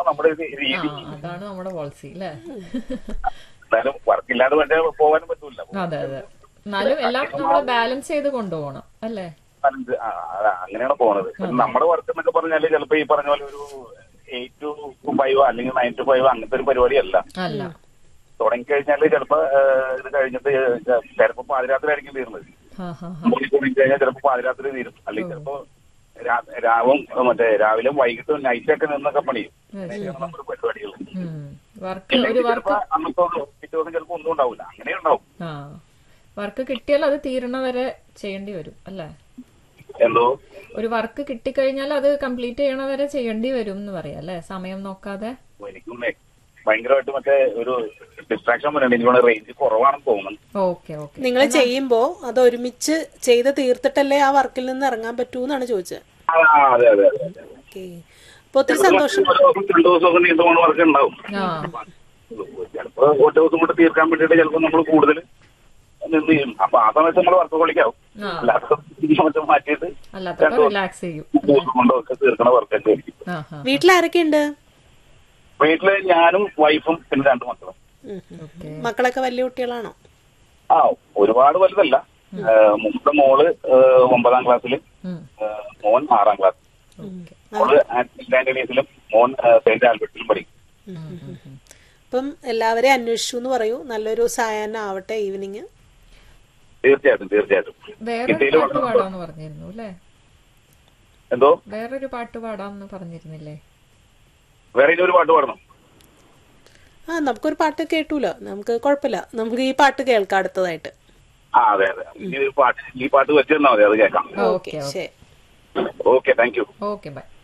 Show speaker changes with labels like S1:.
S1: നമ്മുടെ ഒരു
S2: ആ
S1: രീതി
S2: അതാണ് നമ്മുടെ പോളിസി അല്ലേ
S1: എന്നാലും വർക്കില്ലാതെ മറ്റേ പോകാനും പറ്റൂല
S2: അതെ അതെ എന്നാലും എല്ലാം നമ്മൾ ബാലൻസ് ചെയ്ത് കൊണ്ടുപോകണം അല്ലേ
S1: പതിനഞ്ച് ആ, അതാ, അങ്ങനെയാണ് പോണത് പിന്നെ നമ്മുടെ വർക്ക് എന്നൊക്കെ പറഞ്ഞാല് ചിലപ്പോ ഈ പറഞ്ഞ പോലെ ഒരു എയ്റ്റ് ടു ഫൈവ് അല്ലെങ്കിൽ നയൻ ടു ഫൈവ് അങ്ങനത്തെ ഒരു പരിപാടിയല്ല
S2: അല്ല
S1: തുടങ്ങിക്കഴിഞ്ഞാല് ചിലപ്പോ ഏഹ്, ഇത് കഴിഞ്ഞിട്ട് ചിലപ്പോ പാതിരാത്രി ആയിരിക്കും തീർന്നത്
S2: ഹാ ഹാ ഹാ
S1: മൂടി തുടങ്ങിക്കഴിഞ്ഞാൽ ചിലപ്പോ പാതിരാത്രി തീരും അല്ലെങ്കിൽ ചിലപ്പോ രാ- രാവും മറ്റേ രാവിലെ വൈകിട്ടും നൈറ്റൊക്കെ നിന്നൊക്കെ പണിയും അങ്ങനെയൊക്കെയാണ് നമ്മുടെ പരിപാടികൾ
S2: വർക്ക് ഒരു വർക്ക്
S1: ചിലപ്പോ അന്നത്തെ പിറ്റേ ദിവസം ചിലപ്പോ ഒന്നും ഉണ്ടാവില്ല അങ്ങനെ ഉണ്ടാവും
S2: ആ വർക്ക് കിട്ടിയാൽ അത് തീരണ വരെ ചെയ്യേണ്ടി വരും അല്ലേ
S1: എന്തോ
S2: ഒരു വർക്ക് കിട്ടിക്കഴിഞ്ഞാൽ അത് കംപ്ലീറ്റ് ചെയ്യണ വരെ ചെയ്യേണ്ടി വരും എന്ന് പറയാം അല്ലേ സമയം നോക്കാതെ
S1: എനിക്കും ഭയങ്കരമായിട്ട് മറ്റേ ഒരു ഡിസ്ട്രാക്ഷൻ വരുന്നുണ്ട് എനിക്ക് റേഞ്ച് കുറവാണെന്ന് തോന്നുന്നു
S2: ഓക്കെ ഓക്കെ
S3: നിങ്ങൾ ചെയ്യുമ്പോ അത് ഒരുമിച്ച് ചെയ്ത് തീർത്തിട്ടല്ലേ ആ വർക്കിൽ നിന്ന് ഇറങ്ങാൻ പറ്റൂ എന്നാണ് ചോദിച്ചത്
S1: ആ, അതെ അതെ അതെ അതെ.
S3: ഓക്കെ അപ്പൊ ഒത്തിരി സന്തോഷം
S1: ഒരു ദിവസം രണ്ടു ദിവസമൊക്കെ നീണ്ടു പോകുന്ന വർക്ക് ഉണ്ടാവും
S2: ആ
S1: ചിലപ്പോ ഒറ്റ ദിവസം കൊണ്ട് തീർക്കാൻ വേണ്ടിയിട്ട് ചിലപ്പോ നമ്മൾ കൂടുതൽ നിന്ന് ചെയ്യും അപ്പൊ ആ സമയത്ത് നമ്മൾ വർക്ക് കൊള്ളിക്കാവും
S2: ആ
S1: അല്ലാത്ത സമയത്ത് മാറ്റിയിട്ട്
S2: അല്ലാത്തപ്പോ റിലാക്സ് ചെയ്യും
S1: ദിവസം കൊണ്ടൊക്കെ തീർക്കണ വർക്കൊക്കെ ആയിരിക്കും
S2: ആ ഹാ
S3: വീട്ടിൽ ആരൊക്കെയുണ്ട്
S1: വീട്ടില് ഞാനും വൈഫും പിന്നെ രണ്ട് മക്കളും
S3: ഉം, ഉം.
S2: ഓക്കെ
S3: മക്കളൊക്കെ വലിയ കുട്ടികളാണോ
S1: ആ ഒരുപാട് വലുതല്ല ഏഹ് മൂത്ത മോള് ഏഹ് ഒമ്പതാം ക്ലാസ്സിലും
S2: ഉം.
S1: ഏഹ് മോൻ ആറാം ക്ലാസ്
S2: ഓക്കെ
S1: മോള് ആന്റണീസിലും മോൻ ഏഹ് സെന്റ് ആൽബർട്ടിലും പഠിക്കും
S3: അപ്പം എല്ലാവരെയും അന്വേഷിച്ചു എന്ന് പറയൂ നല്ലൊരു സായാഹ്നം ആവട്ടെ ഈവനിങ്
S1: തീർച്ചയായിട്ടും തീർച്ചയായിട്ടും
S2: വേറൊരു
S1: ഇന്ത്യയില്
S2: പാട്ട് പാടാന്ന് പറഞ്ഞിരുന്നു അല്ലേ
S1: എന്തോ
S2: വേറൊരു പാട്ട് പാടാന്ന് പറഞ്ഞിരുന്നില്ലേ
S1: വേറെ ഇനി ഒരു പാട്ട് പാടണം
S3: ആ നമുക്കൊരു പാട്ട് കേട്ടൂലോ നമുക്ക് കുഴപ്പമില്ല നമുക്ക് ഈ പാട്ട് കേൾക്കാം അടുത്തതായിട്ട്
S1: ആ അതെ അതെ ഇനി ഒരു പാട്ട് ഈ പാട്ട് വെച്ച് തന്നാൽ മതി അത് കേൾക്കാം
S2: ഓക്കെ
S3: ശരി
S1: okay thank you
S2: okay by